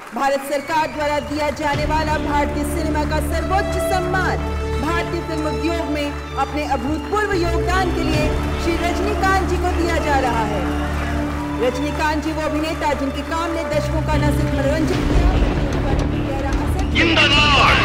भारत सरकार द्वारा दिया जाने वाला भारतीय सिनेमा का सर्वोच्च सम्मान भारतीय फिल्म उद्योग में अपने अभूतपूर्व योगदान के लिए श्री रजनीकांत जी को दिया जा रहा है रजनीकांत जी वो अभिनेता जिनके काम ने दशकों का न सिर्फ मनोरंजन किया बल्कि गहरा असर भी இந்த நாள்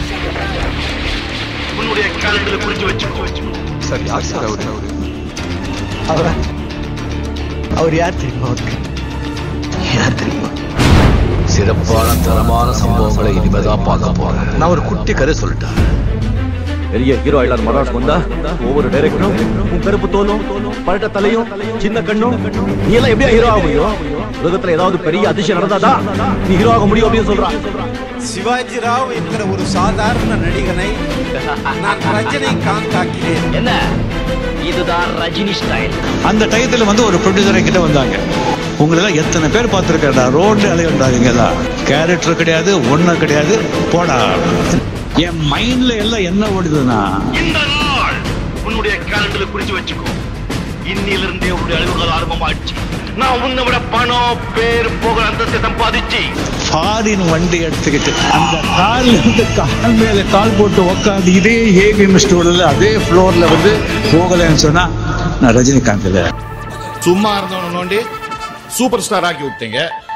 உன்னுடைய கேலண்டர்ல குறிச்சு வச்சுக்கோ சார் யார் சார் அவரு அவரா அவர் யார் தெரியுமா அவருக்கு யார் தெரியுமா சிறப்பான தரமான சம்பவங்களை இனிமேதான் பார்க்க போறேன் நான் ஒரு குட்டி கதை சொல்லிட்டேன் பெரிய ஹீரோ ஆயிடலாம் மராஸ் வந்தா ஒவ்வொரு டைரக்டரும் உன் கருப்பு தோலும் பழட்ட தலையும் சின்ன கண்ணும் நீ எல்லாம் எப்படியா ஹீரோ ஆக முடியும் உலகத்துல ஏதாவது பெரிய அதிசயம் நடந்தாதான் நீ ஹீரோ ஆக முடியும் அப்படின்னு சொல்றான் சிவாஜி ராவ் என்கிற ஒரு சாதாரண நடிகனை நான் ரஜினிகாந்த் ஆக்கினேன் என்ன இதுதான் ரஜினி ஸ்டைல் அந்த டயத்துல வந்து ஒரு ப்ரொடியூசர் கிட்ட வந்தாங்க உங்களெல்லாம் எத்தனை பேர் பார்த்துருக்கேன்டா ரோட்ல அலையண்டாதீங்களா கேரக்டர் கிடையாது ஒன்றும் கிடையாது போடா என் மைண்ட்ல எல்லாம் என்ன ஓடுதுன்னா இந்த நாள் உன்னுடைய கேலண்டர்ல குறிச்சு வச்சுக்கோ இன்னிலிருந்தே உன்னுடைய அழிவுகள் ஆரம்பமாச்சு நான் உன்னை விட பணம் பேர் புகழ் அந்தஸ்தை சம்பாதிச்சு ஃபாரின் வண்டி எடுத்துக்கிட்டு அந்த கார்ல இருந்து கால் மேல கால் போட்டு உக்காந்து இதே ஏவிஎம் ஸ்டோர்ல அதே ஃப்ளோர்ல வந்து போகலன்னு சொன்னா நான் ரஜினிகாந்த் இல்ல சும்மா இருந்தவன நோண்டி சூப்பர் ஸ்டார் ஆக்கி விட்டீங்க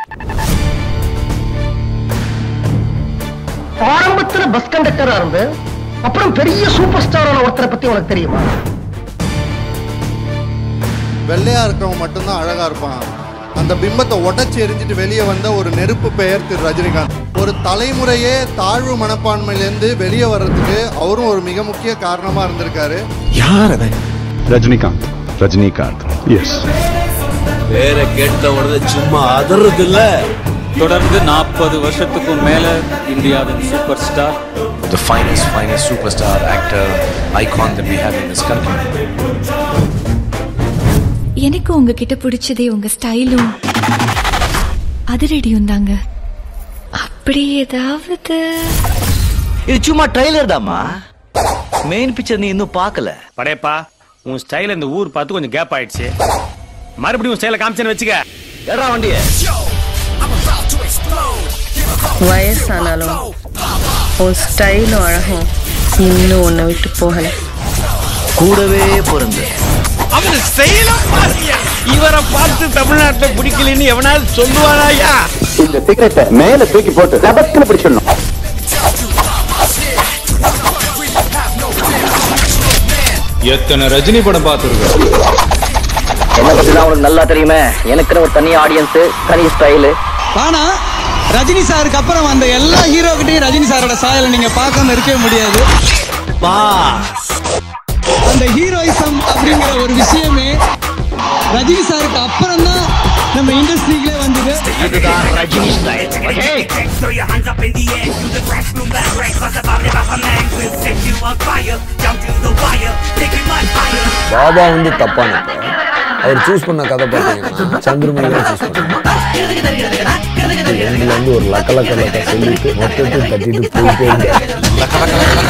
ஆரம்பத்துல பஸ் கண்டக்டரா இருந்து அப்புறம் பெரிய சூப்பர் ஸ்டாரான ஒருத்தரை பத்தி உனக்கு தெரியுமா வெள்ளையா இருக்கவன் மட்டும்தான் அழகா இருப்பான் அந்த பிம்பத்தை உடைச்சு எரிஞ்சிட்டு வெளியே வந்த ஒரு நெருப்பு பெயர் திரு ரஜினிகாந்த் ஒரு தலைமுறையே தாழ்வு மனப்பான்மையிலேருந்து வெளியே வர்றதுக்கு அவரும் ஒரு மிக முக்கிய காரணமா இருந்திருக்காரு யார் அவன் ரஜினிகாந்த் ரஜினிகாந்த் எஸ் பேரை கேட்ட உடனே சும்மா அதறது இல்ல தொடர்ந்து நாற்பது வருஷத்துக்கும் மேல இந்தியாவின் super star The finest, finest superstar actor icon that we have in this country. எனக்கு உங்ககிட்ட பிடிச்சதே உங்க ஸ்டைலும் அதிரடியும் தாங்க அப்படி ஏதாவது இது சும்மா ட்ரைலர் தாமா மெயின் பிக்சர் நீ இன்னும் பார்க்கல படையப்பா உன் ஸ்டைல் இந்த ஊர் பார்த்து கொஞ்சம் கேப் ஆயிடுச்சு மறுபடியும் உன் ஸ்டைல காமிச்சேன்னு வச்சுக்க ஏடா வண்டிய வயசானாலும் உன் ஸ்டைலும் அழகும் இன்னும் உன்னை விட்டு போகல கூடவே பிறந்து அவரு செய்யலாம் இவரை பார்த்து தமிழ்நாட்டுல பிடிக்கலன்னு எவனாவது சொல்லுவாராயா இந்த சிகரெட்டை மேல தூக்கி போட்டு ரபத்துல பிடிச்சிடணும் எத்தனை ரஜினி படம் பார்த்துருக்கோம் என்ன பத்தி தான் உனக்கு நல்லா தெரியுமே எனக்குன்னு ஒரு தனி ஆடியன்ஸ் தனி ஸ்டைலு ஆனா ரஜினி சாருக்கு அப்புறம் அந்த எல்லா ஹீரோ கிட்டையும் ரஜினி சாரோட சாயலை நீங்க பார்க்காம இருக்கவே முடியாது அந்த ஹீரோயிசம் அப்படிங்கிற ஒரு விஷயமே ரஜினி சாருக்கு அப்புறம் தான் நம்ம இண்டஸ்ட்ரியிலே வந்தது இதுதான் Rajini style Throw your hands up in the air to the classroom that break Cause the body of a man will set you on fire Down to the wire, take it much higher Baba வந்து தப்பானப்ப அவர் choose பண்ண கதை பார்த்தீங்கன்னா சந்திரமுகி தான் choose பண்ணாங்க ரெண்டுல வந்து ஒரு லக்க லக்க லக்க சொல்லிட்டு மொத்தத்தையும் தட்டிட்டு போயிட்டே இருக்காரு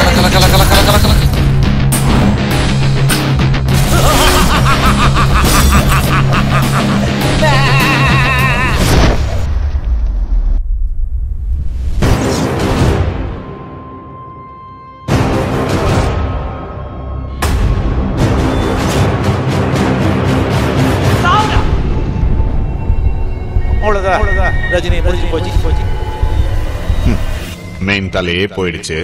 அவ்வளவுதான் ரஜினி முடிஞ்சு போச்சு போச்சு மெயின் தலையே போயிடுச்சு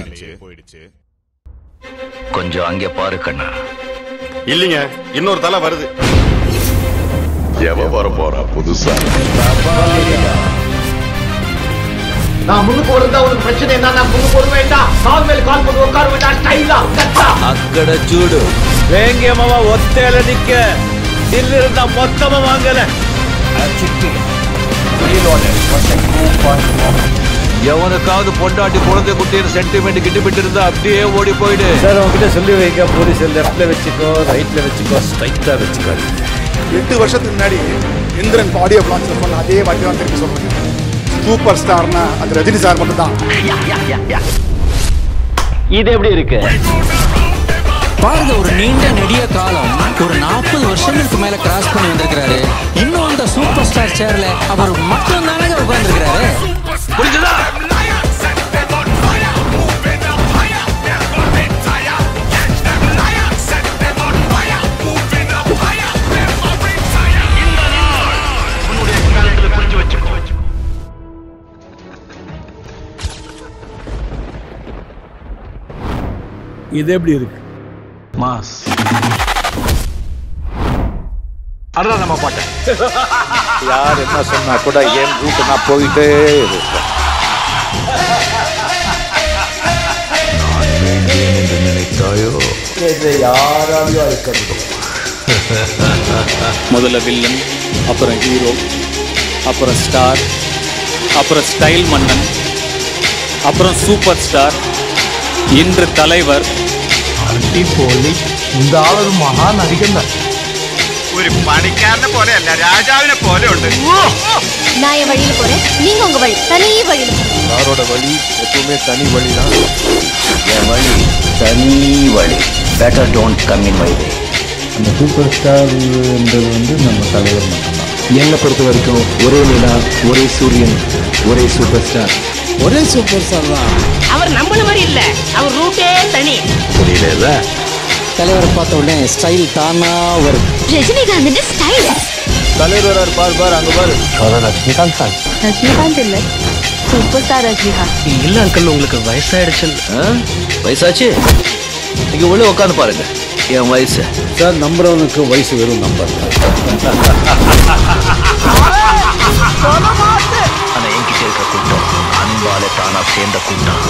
கொஞ்சம் அங்கே பாரு கண்ணா இல்லைங்க இன்னொரு தலை வருது எவ வர போறா புதுசா நான் முன்னுக்கு வருந்தா உனக்கு பிரச்சனை என்ன நான் முன்னுக்கு வர வேண்டாம் கால் மேல கால் போட்டு உட்கார வேண்டாம் ஸ்டைலா கட்டா அக்கட சூடு வேங்கியமாவா ஒத்தையில நிக்க தில்லு இருந்தா மொத்தமா வாங்கல எவனுக்காவது பொண்டாட்டி குழந்தை குட்டின்னு சென்டிமெண்ட் கிட்ட இருந்தா அப்படியே ஓடி போயிடு சார் உங்ககிட்ட சொல்லி வைக்க போலீஸ் லெஃப்ட்ல வச்சுக்கோ ரைட்ல வச்சுக்கோ ஸ்ட்ரைட்டா வச்சுக்கோ எட்டு வருஷத்துக்கு முன்னாடி இந்திரன் ஆடியோ பிளான்ஸ்ல சொன்ன அதே வாட்டி தான் திருப்பி சொல்றேன் சூப்பர் ஸ்டார்னா அது ரஜினி சார் மட்டும் தான் இது எப்படி இருக்கு பாருங்க ஒரு நீண்ட நெடிய காலம் ஒரு நாற்பது வருஷங்களுக்கு மேல கிராஸ் பண்ணி வந்திருக்கிறாரு இன்னும் அந்த சூப்பர் ஸ்டார் சேர்ல அவர் மட்டும் தானே உட்கார்ந்துருக்கிறாரு இது எப்படி இருக்கு மாஸ் அதான் நம்ம பாட்டேன் யார் என்ன சொன்னா கூட என் ரூட்டு நான் போயிட்டே இருப்பேன் நான் வேண்டேன் என்று நினைத்தாயோ யாராலையும் அழிக்க முடியும் முதல்ல வில்லன் அப்புறம் ஹீரோ அப்புறம் ஸ்டார் அப்புறம் ஸ்டைல் மன்னன் அப்புறம் சூப்பர் ஸ்டார் இன்று தலைவர் അടിപൊളി இந்த ആളൊരു മഹാനടിക്കണ്ട ഒരു പണിക്കാരനെ പോലെയല്ല രാജാവിനെ പോലെ ഉണ്ട് நான் என் வழியில போறேன் நீங்க உங்க வழி தனி வழியில போங்க. எல்லாரோட வழி எப்பவுமே தனி வழி தான் என் வழி தனி வழி better don't come in my way அந்த சூப்பர் ஸ்டார்ன்றது வந்து நம்ம தலைவர் மட்டும்தான் என்னை பொறுத்த வரைக்கும் ஒரே நிலா ஒரே சூரியன் ஒரே சூப்பர் ஸ்டார் ஒரே சூப்பர் ஸ்டார் தான் அவர் நம்மள மாதிரி இல்ல அவர் ரூட்டே தனி புரியல தலைவரை பார்த்த உடனே ஸ்டைல் தானா வரும் ரஜினிகாந்த் ஸ்டைல் தலைவர் வரார் பார் பார் அங்க பாரு அதான் ரஜினிகாந்த் தான் ரஜினிகாந்த் இல்ல சூப்பர் ஸ்டார் ரஜினிகாந்த் இல்ல அங்கிள் உங்களுக்கு வயசாயிடுச்சு வயசாச்சு நீங்க உள்ள உட்காந்து பாருங்க என் வயசு சார் நம்புறவனுக்கு வயசு வெறும் நம்பர் ஆனா என்கிட்ட இருக்க கூட்டம் அன்பால தானா சேர்ந்த கூட்டம்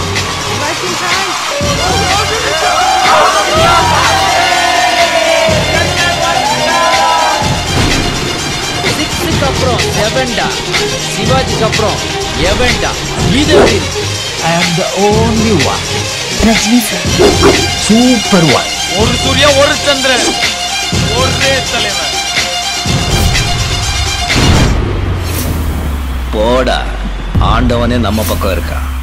சிக்ஸுக்கு அப்புறம் செவன்டா சிவாஜிக்கு அப்புறம் எவன்டா இது I am the only one Rajini sir super one ஒரு சூர்யா ஒரு சந்திரன் ஒரே தலைவர் போடா ஆண்டவனே நம்ம பக்கம் இருக்கான்